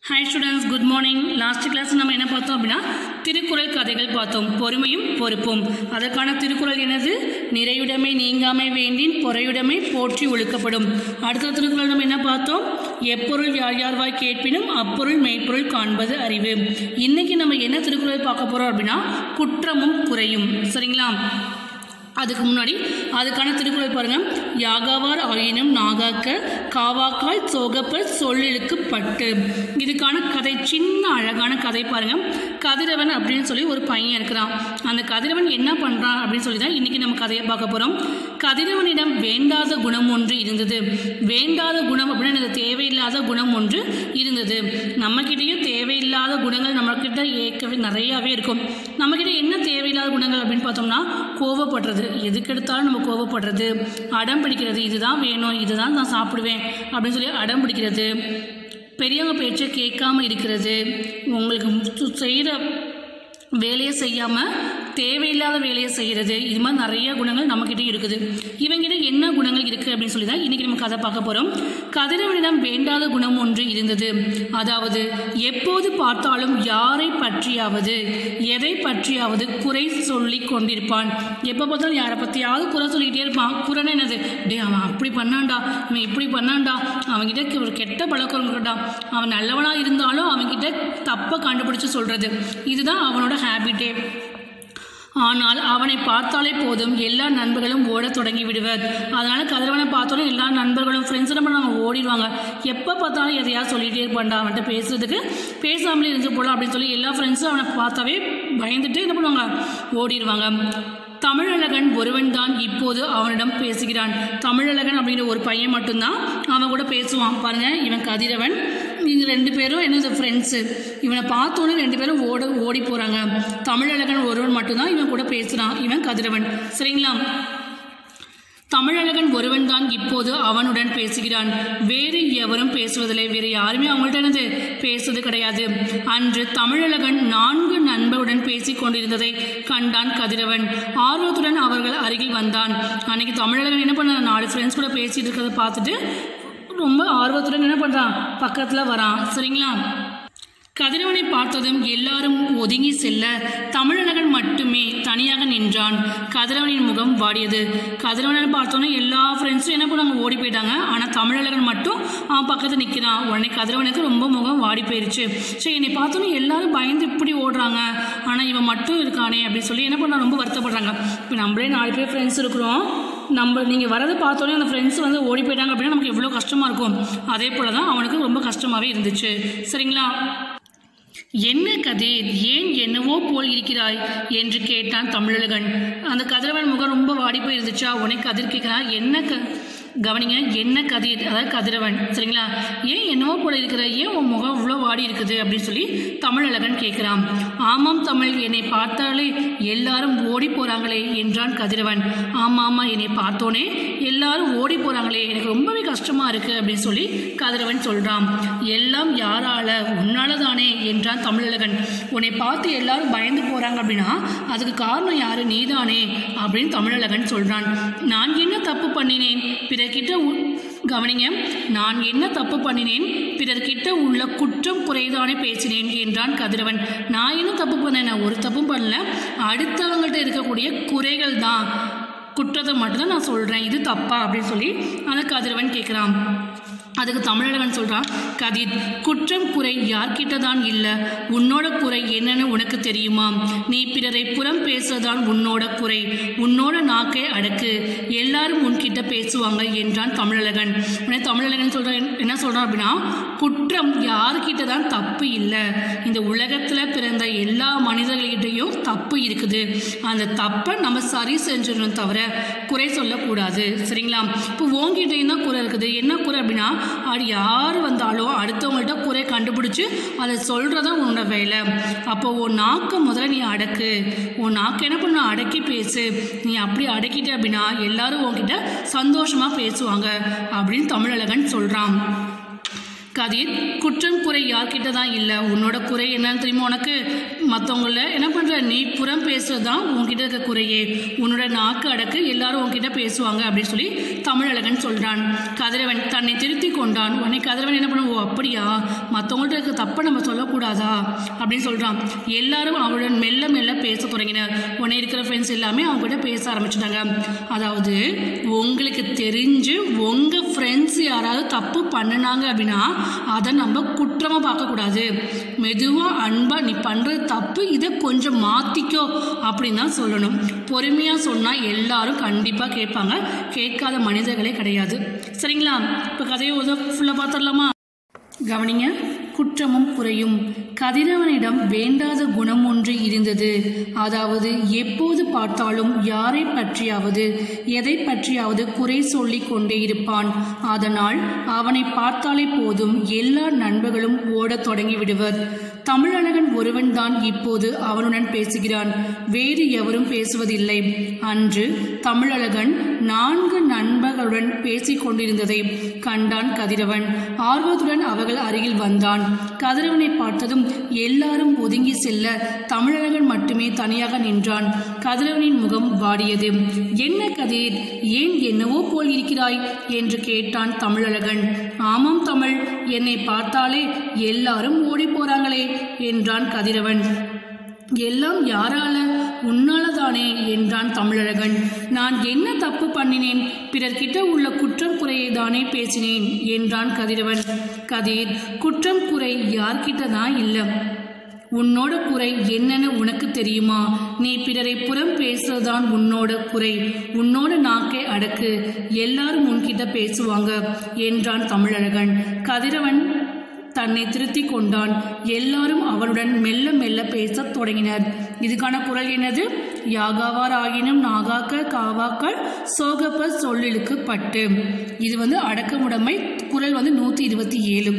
hi students good morning last class நம்ம என்ன பார்த்தோம் அப்படின்னா திருக்குறள் கதைகள் பார்த்தோம் பொறுமையும் பொறுப்பும் அதற்கான திருக்குறள் என்னது நிறையுடைமை நீங்காமை வேண்டின் பொறையுடைமை போற்றி ஒழுக்கப்படும் அடுத்த திருக்குறள் நம்ம என்ன பார்த்தோம் எப்பொருள் யார் யார்வாய் கேட்பினும் அப்பொருள் மெய்ப்பொருள் காண்பது அறிவு இன்னைக்கு நம்ம என்ன திருக்குறள் பார்க்க போகிறோம் அப்படின்னா குற்றமும் குறையும் சரிங்களா அதுக்கு முன்னாடி அதுக்கான திருக்குறள் பாருங்க யாகாவார் ஆயினும் நாகாக்க காவாக்கால் சோகப்பல் சொல்லிழுக்கு பட்டு இதுக்கான கதை சின்ன அழகான கதை பாருங்க கதிரவன் அப்படின்னு சொல்லி ஒரு பையன் இருக்கிறான் அந்த கதிரவன் என்ன பண்ணுறான் அப்படின்னு சொல்லி தான் இன்றைக்கி நம்ம கதையை பார்க்க போகிறோம் கதிரவனிடம் வேண்டாத குணம் ஒன்று இருந்தது வேண்டாத குணம் அப்படின்னு எனக்கு தேவையில்லாத குணம் ஒன்று இருந்தது நம்மக்கிட்டேயும் தேவையில்லாத குணங்கள் நம்மக்கிட்ட ஏற்கவே நிறையாவே இருக்கும் நம்மக்கிட்ட என்ன தேவையில்லாத குணங்கள் அப்படின்னு பார்த்தோம்னா கோவப்படுறது எதுக்கு எடுத்தாலும் நம்ம கோவப்படுறது அடம் பிடிக்கிறது இதுதான் வேணும் இதுதான் நான் சாப்பிடுவேன் அப்படின்னு சொல்லி அடம் பிடிக்கிறது பெரியவங்க பேச்சை கேட்காம இருக்கிறது உங்களுக்கு செய்கிற வேலையை செய்யாமல் தேவையில்லாத வேலையை செய்கிறது இது மாதிரி நிறைய குணங்கள் நம்மக்கிட்ட இருக்குது இவங்கிட்ட என்ன குணங்கள் இருக்குது அப்படின்னு சொல்லி தான் இன்றைக்கி நம்ம கதை பார்க்க போகிறோம் கதிரவனிடம் வேண்டாத குணம் ஒன்று இருந்தது அதாவது எப்போது பார்த்தாலும் யாரை பற்றியாவது எதை பற்றியாவது குறை சொல்லி கொண்டிருப்பான் எப்போ பார்த்தாலும் யாரை பற்றியாவது குறை சொல்லிக்கிட்டே இருப்பான் குறைன்னு என்னது டே அவன் அப்படி பண்ணான்டா இவன் இப்படி பண்ணான்டா அவன்கிட்ட ஒரு கெட்ட பழக்கம் இருக்கட்டா அவன் நல்லவனாக இருந்தாலும் அவன்கிட்ட தப்பை கண்டுபிடிச்சு சொல்கிறது இதுதான் அவனோட ஹேபிட்டே ஆனால் அவனை பார்த்தாலே போதும் எல்லா நண்பர்களும் ஓடத் தொடங்கி விடுவர் அதனால் கதிரவனை பார்த்தாலும் எல்லா நண்பர்களும் ஃப்ரெண்ட்ஸ் என்ன பண்ணுவாங்க ஓடிடுவாங்க எப்போ பார்த்தாலும் எதையாவது சொல்லிகிட்டே இருப்பான்டா அவன்கிட்ட பேசுறதுக்கு பேசாமலே இருந்து போகலாம் அப்படின்னு சொல்லி எல்லா ஃப்ரெண்ட்ஸும் அவனை பார்த்தாவே பயந்துட்டு என்ன பண்ணுவாங்க ஓடிடுவாங்க தமிழழகன் ஒருவன் தான் இப்போது அவனிடம் பேசுகிறான் தமிழழகன் அப்படிங்கிற ஒரு பையன் மட்டும்தான் அவன் கூட பேசுவான் பாருங்க இவன் கதிரவன் இவங்க ரெண்டு பேரும் என்னது ஃப்ரெண்ட்ஸு இவனை பார்த்தோன்னே ரெண்டு பேரும் ஓட ஓடி போகிறாங்க தமிழழகன் ஒருவன் மட்டும்தான் இவன் கூட பேசுகிறான் இவன் கதிரவன் சரிங்களா தமிழழகன் ஒருவன் தான் இப்போது அவனுடன் பேசுகிறான் வேறு எவரும் பேசுவதில்லை வேறு யாருமே அவங்கள்ட்ட என்னது பேசுவது கிடையாது அன்று தமிழழகன் நான்கு நண்பருடன் பேசிக் கொண்டிருந்ததை கண்டான் கதிரவன் ஆர்வத்துடன் அவர்கள் அருகில் வந்தான் அன்னைக்கு தமிழழகன் என்ன பண்ண நாலு ஃப்ரெண்ட்ஸ் கூட பேசிட்டு இருக்கிறத பார்த்துட்டு ரொம்ப ஆர்வத்துடன் என்ன பண்ணுறான் பக்கத்தில் வரான் சரிங்களா கதிரவனை பார்த்ததும் எல்லாரும் ஒதுங்கி செல்ல தமிழழகன் மட்டுமே தனியாக நின்றான் கதிரவனின் முகம் வாடியது கதிரவனை பார்த்தோன்னே எல்லா ஃப்ரெண்ட்ஸும் என்ன பண்ணாங்க ஓடி போயிட்டாங்க ஆனால் தமிழழகன் மட்டும் அவன் பக்கத்தில் நிற்கிறான் உடனே கதிரவனுக்கு ரொம்ப முகம் வாடி போயிருச்சு சரி என்னை பார்த்தோன்னே எல்லாரும் பயந்து இப்படி ஓடுறாங்க ஆனால் இவன் மட்டும் இருக்கானே அப்படின்னு சொல்லி என்ன பண்ண ரொம்ப வருத்தப்படுறாங்க இப்போ நம்மளே நாலு பேர் ஃப்ரெண்ட்ஸ் இருக்கிறோம் நம்ம நீங்கள் வரதை பார்த்தோன்னே அந்த ஃப்ரெண்ட்ஸ் வந்து ஓடி போயிட்டாங்க அப்படின்னா நமக்கு எவ்வளோ கஷ்டமாக இருக்கும் அதே போல் தான் அவனுக்கு ரொம்ப கஷ்டமாகவே இருந்துச்சு சரிங்களா என்ன கதிர் ஏன் என்னவோ போல் இருக்கிறாய் என்று கேட்டான் தமிழழகன் அந்த கதிரவன் முகம் ரொம்ப வாடி போயிருந்துச்சா உனக்கு கதிர் கேட்குறான் என்ன க கவனிங்க என்ன கதிர் அதாவது கதிரவன் சரிங்களா ஏன் என்னவோ போல இருக்கிற ஏன் உன் முகம் இவ்வளோ வாடி இருக்குது அப்படின்னு சொல்லி தமிழழகன் கேட்குறான் ஆமாம் தமிழ் என்னை பார்த்தாலே எல்லாரும் ஓடி போகிறாங்களே என்றான் கதிரவன் ஆமாம் ஆமாம் என்னை பார்த்தோன்னே எல்லாரும் ஓடி போகிறாங்களே எனக்கு ரொம்பவே கஷ்டமாக இருக்குது அப்படின்னு சொல்லி கதிரவன் சொல்கிறான் எல்லாம் யாரால உன்னால தானே என்றான் தமிழழகன் உன்னை பார்த்து எல்லாரும் பயந்து போகிறாங்க அப்படின்னா அதுக்கு காரணம் யாரு நீதானே அப்படின்னு தமிழழகன் சொல்கிறான் நான் என்ன தப்பு பண்ணினேன் பிறர்கிட்ட உ- கவனிங்க நான் என்ன தப்பு பண்ணினேன் பிறர்கிட்ட உள்ள குற்றம் குறைதானே பேசினேன் என்றான் கதிரவன் நான் என்ன தப்பு பண்ணேன் நான் ஒரு தப்பும் பண்ணல அடுத்தவங்கள்ட்ட இருக்கக்கூடிய குறைகள் தான் குற்றத்தை மட்டும்தான் நான் சொல்கிறேன் இது தப்பா அப்படின்னு சொல்லி அந்த கதிரவன் கேட்குறான் அதுக்கு தமிழழகன் சொல்கிறான் கதிர் குற்றம் குறை யார்கிட்ட தான் இல்லை உன்னோட குறை என்னன்னு உனக்கு தெரியுமா நீ பிறரை புறம் பேசுறதான் உன்னோட குறை உன்னோட நாக்கை அடக்கு எல்லாரும் உன்கிட்ட பேசுவாங்க என்றான் தமிழழகன் உடனே தமிழழகன் சொல்கிறான் என்ன சொல்கிறான் அப்படின்னா குற்றம் யார்கிட்ட தான் தப்பு இல்லை இந்த உலகத்தில் பிறந்த எல்லா மனிதர்கள்கிட்டையும் தப்பு இருக்குது அந்த தப்பை நம்ம சரி செஞ்சிடணும் தவிர குறை சொல்லக்கூடாது சரிங்களா இப்போ உங்ககிட்டயும் தான் குறை இருக்குது என்ன குறை அப்படின்னா அது யார் வந்தாலும் அடுத்தவங்கள்ட்ட குறை கண்டுபிடிச்சி அதை சொல்கிறதா உன்னோட வேலை அப்போ உன் நாக்கை முதல்ல நீ அடக்கு உன் நாக்கை என்ன பண்ண அடக்கி பேசு நீ அப்படி அடக்கிட்ட அப்படின்னா எல்லாரும் உன்கிட்ட சந்தோஷமாக பேசுவாங்க அப்படின்னு தமிழழகன் சொல்கிறான் கதிர் குற்றம் குறை யார்கிட்ட தான் இல்லை உன்னோட குறை என்னன்னு தெரியுமா உனக்கு மற்றவங்கள என்ன பண்ணுற நீ புறம் பேசுறது தான் உன்கிட்ட இருக்க குறையே உன்னோட நாக்கு அடக்கு எல்லாரும் உன்கிட்ட பேசுவாங்க அப்படின்னு சொல்லி தமிழழகன் சொல்கிறான் கதிரவன் தன்னை திருத்தி கொண்டான் உடனே கதிரவன் என்ன பண்ண ஓ அப்படியா மற்றவங்கள்ட்ட இருக்க தப்பை நம்ம சொல்லக்கூடாதா அப்படின்னு சொல்கிறான் எல்லாரும் அவளுடன் மெல்ல மெல்ல பேச தொடங்கினர் உடனே இருக்கிற ஃப்ரெண்ட்ஸ் எல்லாமே அவங்க கூட பேச ஆரம்பிச்சிட்டாங்க அதாவது உங்களுக்கு தெரிஞ்சு உங்கள் ஃப்ரெண்ட்ஸ் யாராவது தப்பு பண்ணினாங்க அப்படின்னா அதை நம்ம குற்றமாக பார்க்கக்கூடாது மெதுவாக அன்பாக நீ பண்ணுறது தப்பு இதை கொஞ்சம் மாற்றிக்கோ அப்படின்னு தான் சொல்லணும் பொறுமையாக சொன்னால் எல்லாரும் கண்டிப்பாக கேட்பாங்க கேட்காத மனிதர்களே கிடையாது சரிங்களா இப்போ கதையை ஒரு ஃபுல்லாக பார்த்துடலாமா கவனிங்க குற்றமும் குறையும் கதிரவனிடம் வேண்டாத குணம் ஒன்று இருந்தது அதாவது எப்போது பார்த்தாலும் யாரை பற்றியாவது எதை பற்றியாவது குறை சொல்லிக் கொண்டே இருப்பான் அதனால் அவனை பார்த்தாலே போதும் எல்லா நண்பர்களும் ஓடத் தொடங்கி விடுவர் தமிழழகன் ஒருவன்தான் இப்போது அவனுடன் பேசுகிறான் வேறு எவரும் பேசுவதில்லை அன்று தமிழழகன் நான்கு நண்பர்களுடன் பேசிக் கொண்டிருந்ததை கண்டான் கதிரவன் ஆர்வத்துடன் அவர்கள் அருகில் வந்தான் கதிரவனை பார்த்ததும் எல்லாரும் ஒதுங்கி செல்ல தமிழழகன் மட்டுமே தனியாக நின்றான் கதிரவனின் முகம் வாடியது என்ன கதிர் ஏன் என்னவோ போல் இருக்கிறாய் என்று கேட்டான் தமிழழகன் ஆமாம் தமிழ் என்னை பார்த்தாலே எல்லாரும் ஓடி போறாங்களே என்றான் கதிரவன் எல்லாம் யாரால உன்னாலதானே என்றான் தமிழழகன் நான் என்ன தப்பு பண்ணினேன் பிறர்கிட்ட உள்ள குற்றம் குறையை தானே பேசினேன் என்றான் கதிரவன் கதிர் குற்றம் குறை யார்கிட்ட தான் இல்லை உன்னோட குறை என்னன்னு உனக்கு தெரியுமா நீ பிறரை புறம் பேசுறதுதான் உன்னோட குறை உன்னோட நாக்கை அடக்கு எல்லாரும் உன்கிட்ட பேசுவாங்க என்றான் தமிழழகன் கதிரவன் தன்னை திருத்தி கொண்டான் எல்லாரும் அவனுடன் மெல்ல மெல்ல பேசத் தொடங்கினர் இதுக்கான குரல் என்னது யாகாவார் ஆகினும் நாகாக்க காவாக்கள் சோகப்ப சொல்லிலுக்கு பட்டு இது வந்து அடக்கமுடைமை குரல் வந்து நூற்றி இருபத்தி ஏழு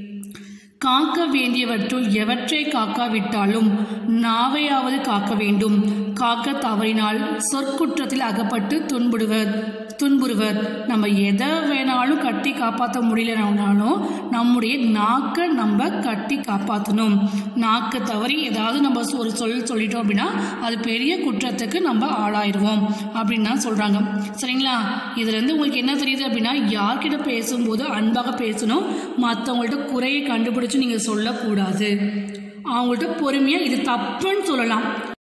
காக்க வேண்டியவற்றுள் எவற்றை காக்காவிட்டாலும் நாவையாவது காக்க வேண்டும் காக்க தவறினால் சொற்குற்றத்தில் அகப்பட்டு துன்புடுவர் துன்புறுவர் நம்ம எதை வேணாலும் கட்டி காப்பாற்ற முடியலனாலும் நம்முடைய நாக்கை நம்ம கட்டி காப்பாற்றணும் நாக்கு தவறி ஏதாவது நம்ம ஒரு சொல் சொல்லிட்டோம் அப்படின்னா அது பெரிய குற்றத்துக்கு நம்ம ஆளாயிருவோம் அப்படின்னு தான் சொல்கிறாங்க சரிங்களா இதுலேருந்து உங்களுக்கு என்ன தெரியுது அப்படின்னா யார்கிட்ட பேசும்போது அன்பாக பேசணும் மற்றவங்கள்ட்ட குறையை கண்டுபிடிச்சு நீங்கள் சொல்லக்கூடாது அவங்கள்ட்ட பொறுமையாக இது தப்புன்னு சொல்லலாம்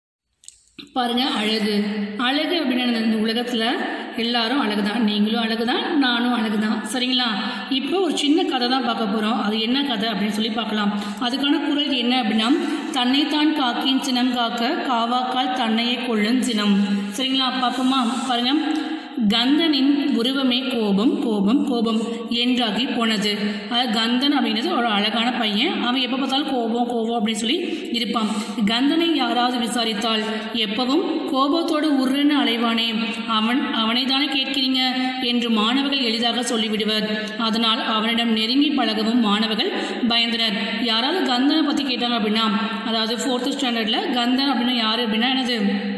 பாருங்க அழகு அழகு அப்படின்னு இந்த உலகத்தில் எல்லாரும் அழகு தான் நீங்களும் அழகு தான் நானும் அழகு தான் சரிங்களா இப்போ ஒரு சின்ன கதை தான் பார்க்க போகிறோம் அது என்ன கதை அப்படின்னு சொல்லி பார்க்கலாம் அதுக்கான குரல் என்ன அப்படின்னா தன்னைத்தான் காக்கின் சினம் காக்க காவாக்கால் தன்னையே கொள்ளும் சினம் சரிங்களா பார்ப்போமா பாருங்க கந்தனின் உருவமே கோபம் கோபம் கோபம் என்றாகி போனது அது கந்தன் அப்படிங்கிறது ஒரு அழகான பையன் அவன் எப்போ பார்த்தாலும் கோபம் கோபம் அப்படின்னு சொல்லி இருப்பான் கந்தனை யாராவது விசாரித்தால் எப்பவும் கோபத்தோடு உருன்னு அலைவானே அவன் அவனை தானே கேட்கிறீங்க என்று மாணவர்கள் எளிதாக சொல்லிவிடுவர் அதனால் அவனிடம் நெருங்கி பழகவும் மாணவர்கள் பயந்தனர் யாராவது கந்தனை பற்றி கேட்டாங்க அப்படின்னா அதாவது ஃபோர்த்து ஸ்டாண்டர்டில் கந்தன் அப்படின்னா யார் அப்படின்னா என்னது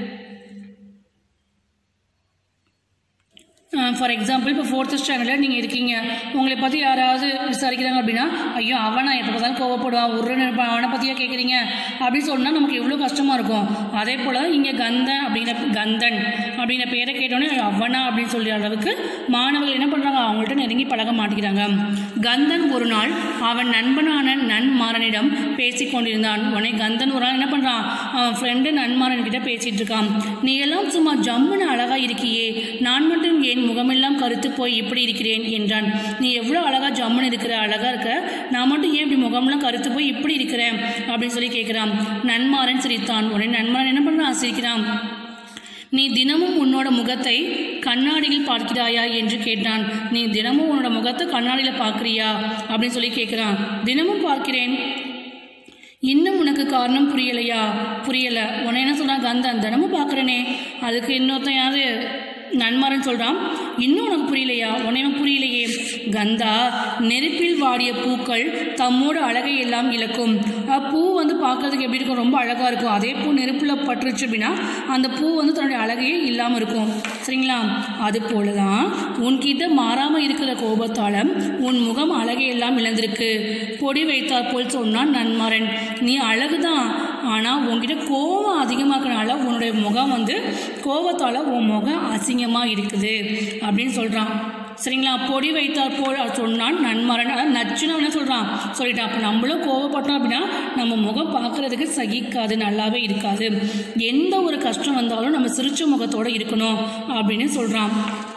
ஃபார் எக்ஸாம்பிள் இப்போ ஃபோர்த்து ஸ்டாண்டர்டில் நீங்கள் இருக்கீங்க உங்களை பற்றி யாராவது விசாரிக்கிறாங்க அப்படின்னா ஐயோ அவனா எப்போ பார்த்தாலும் கோவப்படுவான் உருன்னு இருப்பான் அவனை பற்றியா கேட்குறீங்க அப்படின்னு சொன்னால் நமக்கு எவ்வளோ கஷ்டமாக இருக்கும் அதே போல் இங்கே கந்தன் அப்படிங்கிற கந்தன் அப்படிங்கிற பேரை கேட்டோன்னே அவனா அப்படின்னு சொல்கிற அளவுக்கு மாணவர்கள் என்ன பண்ணுறாங்க அவங்கள்ட்ட நெருங்கி பழக மாட்டேங்கிறாங்க கந்தன் ஒரு நாள் அவன் நண்பனான நன்மாறனிடம் பேசி கொண்டிருந்தான் உடனே கந்தன் ஒரு நாள் என்ன பண்ணுறான் அவன் ஃப்ரெண்டு நன்மாறன் கிட்ட பேசிகிட்டு இருக்கான் நீ எல்லாம் சும்மா ஜம்முன்னு அழகாக இருக்கியே நான் மட்டும் ஏன் முகமெல்லாம் கருத்து போய் இப்படி இருக்கிறேன் என்றான் நீ எவ்வளோ அழகாக ஜம்முன்னு இருக்கிற அழகாக இருக்க நான் மட்டும் ஏன் இப்படி முகமெல்லாம் கருத்து போய் இப்படி இருக்கிறேன் அப்படின்னு சொல்லி கேட்குறான் நன்மாறன் சிரித்தான் உடனே நன்மாறன் என்ன பண்ணுறான் சிரிக்கிறான் நீ தினமும் உன்னோட முகத்தை கண்ணாடியில் பார்க்கிறாயா என்று கேட்டான் நீ தினமும் உன்னோட முகத்தை கண்ணாடியில் பார்க்குறியா அப்படின்னு சொல்லி கேட்குறான் தினமும் பார்க்கிறேன் இன்னும் உனக்கு காரணம் புரியலையா புரியலை உன்னை என்ன சொல்கிறான் கந்தன் தினமும் பார்க்குறேனே அதுக்கு இன்னொருத்தன் யாரு நன்மாரன் சொல்கிறான் இன்னும் உனக்கு புரியலையா உனக்கு புரியலையே கந்தா நெருப்பில் வாடிய பூக்கள் தம்மோட அழகை எல்லாம் இழக்கும் பூ வந்து பார்க்கறதுக்கு எப்படி இருக்கும் ரொம்ப அழகாக இருக்கும் அதே பூ நெருப்பில் பட்டுருச்சு அப்படின்னா அந்த பூ வந்து தன்னுடைய அழகையே இல்லாமல் இருக்கும் சரிங்களா அது போல தான் உன்கிட்ட மாறாமல் இருக்கிற கோபத்தால் உன் முகம் அழகை எல்லாம் இழந்திருக்கு பொடி வைத்தார் போல் சொன்னான் நன்மாரன் நீ அழகுதான் ஆனால் உன்கிட்ட கோவம் அதிகமாக்கனால உன்னுடைய முகம் வந்து கோவத்தால் உன் முகம் அசிங்கமாக இருக்குது அப்படின்னு சொல்கிறான் சரிங்களா பொடி வைத்தார் போல் சொன்னான் நன்மரன் அதாவது நச்சுன்னு என்ன சொல்கிறான் சொல்லிட்டான் அப்போ நம்மளும் கோவப்பட்டோம் அப்படின்னா நம்ம முகம் பார்க்குறதுக்கு சகிக்காது நல்லாவே இருக்காது எந்த ஒரு கஷ்டம் வந்தாலும் நம்ம சிரிச்ச முகத்தோடு இருக்கணும் அப்படின்னு சொல்கிறான்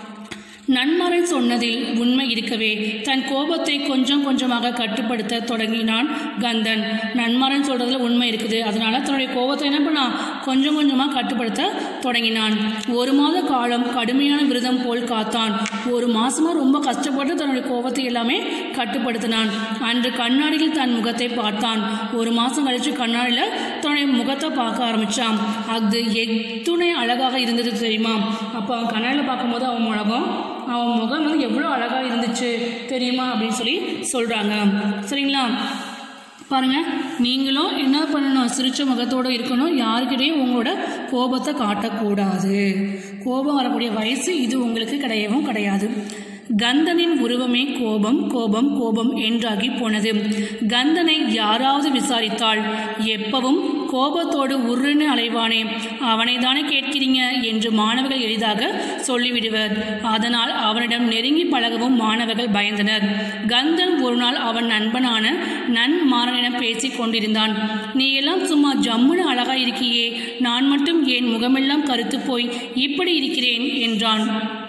நன்மரன் சொன்னதில் உண்மை இருக்கவே தன் கோபத்தை கொஞ்சம் கொஞ்சமாக கட்டுப்படுத்த தொடங்கினான் கந்தன் நன்மரன் சொல்றதுல உண்மை இருக்குது அதனால தன்னுடைய கோபத்தை என்ன பண்ணான் கொஞ்சம் கொஞ்சமாக கட்டுப்படுத்த தொடங்கினான் ஒரு மாத காலம் கடுமையான விரதம் போல் காத்தான் ஒரு மாசமா ரொம்ப கஷ்டப்பட்டு தன்னுடைய கோபத்தை எல்லாமே கட்டுப்படுத்தினான் அன்று கண்ணாடியில் தன் முகத்தை பார்த்தான் ஒரு மாசம் கழிச்சு கண்ணாடியில் தன்னுடைய முகத்தை பார்க்க ஆரம்பிச்சான் அது எத்துணை அழகாக இருந்தது தெரியுமா அப்போ அவன் கண்ணாடியில் பார்க்கும்போது அவன் முழகம் அவன் முகம் வந்து எவ்வளோ அழகாக இருந்துச்சு தெரியுமா அப்படின்னு சொல்லி சொல்கிறாங்க சரிங்களா பாருங்க நீங்களும் என்ன பண்ணணும் சிரிச்ச முகத்தோடு இருக்கணும் யாருக்கிட்டையும் உங்களோட கோபத்தை காட்டக்கூடாது கோபம் வரக்கூடிய வயசு இது உங்களுக்கு கிடையவும் கிடையாது கந்தனின் உருவமே கோபம் கோபம் கோபம் என்றாகி போனது கந்தனை யாராவது விசாரித்தால் எப்பவும் கோபத்தோடு உருன்னு அலைவானே அவனை தானே கேட்கிறீங்க என்று மாணவர்கள் எளிதாக சொல்லிவிடுவர் அதனால் அவனிடம் நெருங்கி பழகவும் மாணவர்கள் பயந்தனர் கந்தன் ஒரு நாள் அவன் நண்பனான நன்மாறனிடம் பேசிக் கொண்டிருந்தான் நீ எல்லாம் சும்மா ஜம்முன்னு அழகா இருக்கியே நான் மட்டும் என் முகமெல்லாம் கருத்து போய் இப்படி இருக்கிறேன் என்றான்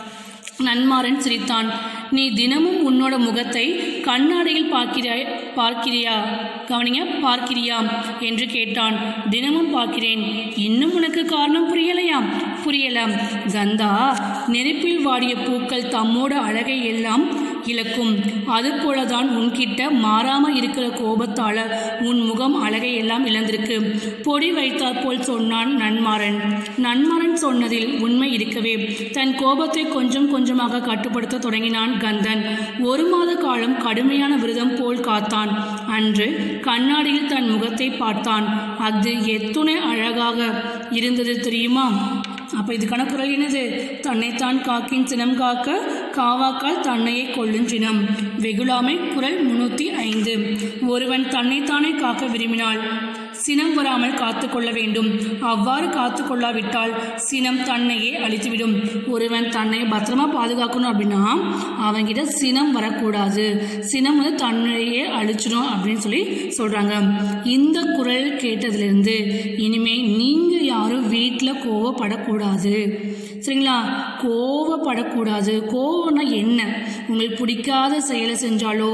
நன்மாறன் சிரித்தான் நீ தினமும் உன்னோட முகத்தை கண்ணாடியில் பார்க்கிறாய் பார்க்கிறியா கவனிங்க பார்க்கிறியா என்று கேட்டான் தினமும் பார்க்கிறேன் இன்னும் உனக்கு காரணம் புரியலையா புரியலாம் கந்தா நெருப்பில் வாடிய பூக்கள் தம்மோட அழகை எல்லாம் இழக்கும் அதுபோலதான் உன்கிட்ட மாறாம இருக்கிற கோபத்தால உன் முகம் அழகை எல்லாம் இழந்திருக்கு பொடி வைத்தாற் போல் சொன்னான் நன்மாறன் நன்மாறன் சொன்னதில் உண்மை இருக்கவே தன் கோபத்தை கொஞ்சம் கொஞ்சமாக கட்டுப்படுத்த தொடங்கினான் கந்தன் ஒரு மாத காலம் கடுமையான விரதம் போல் காத்தான் அன்று கண்ணாடியில் தன் முகத்தை பார்த்தான் அது எத்துணை அழகாக இருந்தது தெரியுமா அப்போ இதுக்கான குரல் என்னது தன்னைத்தான் காக்கின் சினம் காக்க காவாக்கால் தன்னையே கொள்ளும் சினம் வெகுளாமை குரல் முன்னூற்றி ஐந்து ஒருவன் தன்னைத்தானே காக்க விரும்பினால் சினம் வராமல் காத்து கொள்ள வேண்டும் அவ்வாறு காத்து கொள்ளாவிட்டால் சினம் தன்னையே அழித்துவிடும் ஒருவன் தன்னை பத்திரமா பாதுகாக்கணும் அப்படின்னா அவன்கிட்ட சினம் வரக்கூடாது சினம் வந்து தன்னையே அழிச்சிடும் அப்படின்னு சொல்லி சொல்கிறாங்க இந்த குரல் கேட்டதுலேருந்து இனிமே நீங்கள் யாரும் வீட்டில் கோவப்படக்கூடாது சரிங்களா கோவப்படக்கூடாது கோவம்னா என்ன உங்களுக்கு பிடிக்காத செயலை செஞ்சாலோ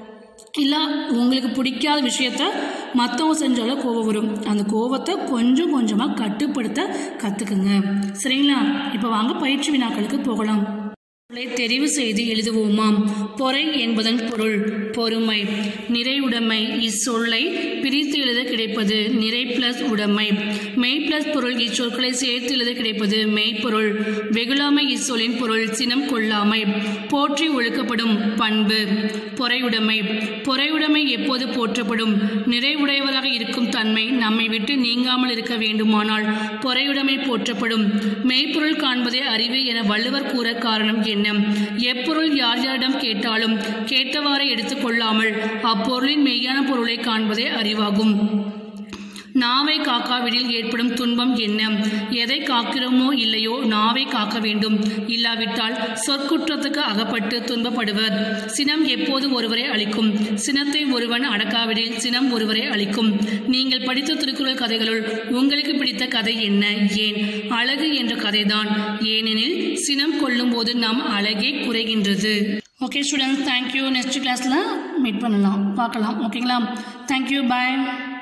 இல்லை உங்களுக்கு பிடிக்காத விஷயத்த மற்றவங்க செஞ்சாலும் கோபம் வரும் அந்த கோபத்தை கொஞ்சம் கொஞ்சமாக கட்டுப்படுத்த கற்றுக்குங்க சரிங்களா இப்போ வாங்க பயிற்சி வினாக்களுக்கு போகலாம் பொருளை தெரிவு செய்து எழுதுவோமாம் பொறை என்பதன் பொருள் பொறுமை நிறையுடைமை இச்சொல்லை பிரித்து எழுத கிடைப்பது நிறை பிளஸ் உடைமை மெய் பிளஸ் பொருள் இச்சொற்களை சேர்த்து எழுத கிடைப்பது மெய்ப்பொருள் வெகுளாமை இச்சொல்லின் பொருள் சினம் கொள்ளாமை போற்றி ஒழுக்கப்படும் பண்பு பொறையுடைமை பொறையுடைமை எப்போது போற்றப்படும் நிறைவுடையவராக இருக்கும் தன்மை நம்மை விட்டு நீங்காமல் இருக்க வேண்டுமானால் பொறையுடைமை போற்றப்படும் மெய்ப்பொருள் காண்பதே அறிவு என வள்ளுவர் கூற காரணம் என்ன எப்பொருள் யார் யாரிடம் கேட்டாலும் கேட்டவாறே எடுத்துக்கொள்ளாமல் அப்பொருளின் மெய்யான பொருளை காண்பதே அறிவாகும் நாவை காக்காவிடில் ஏற்படும் துன்பம் என்ன எதை காக்கிறோமோ இல்லையோ நாவை காக்க வேண்டும் இல்லாவிட்டால் சொற்குற்றத்துக்கு அகப்பட்டு துன்பப்படுவர் சினம் எப்போது ஒருவரை அளிக்கும் சினத்தை ஒருவன் அடக்காவிடில் சினம் ஒருவரை அளிக்கும் நீங்கள் படித்த திருக்குறள் கதைகளுள் உங்களுக்கு பிடித்த கதை என்ன ஏன் அழகு என்ற கதைதான் ஏனெனில் சினம் கொள்ளும்போது நம் அழகே குறைகின்றது ஓகே ஸ்டூடெண்ட்ஸ் தேங்க்யூ நெக்ஸ்ட் கிளாஸில் மீட் பண்ணலாம் பார்க்கலாம் ஓகேங்களா தேங்க்யூ பாய்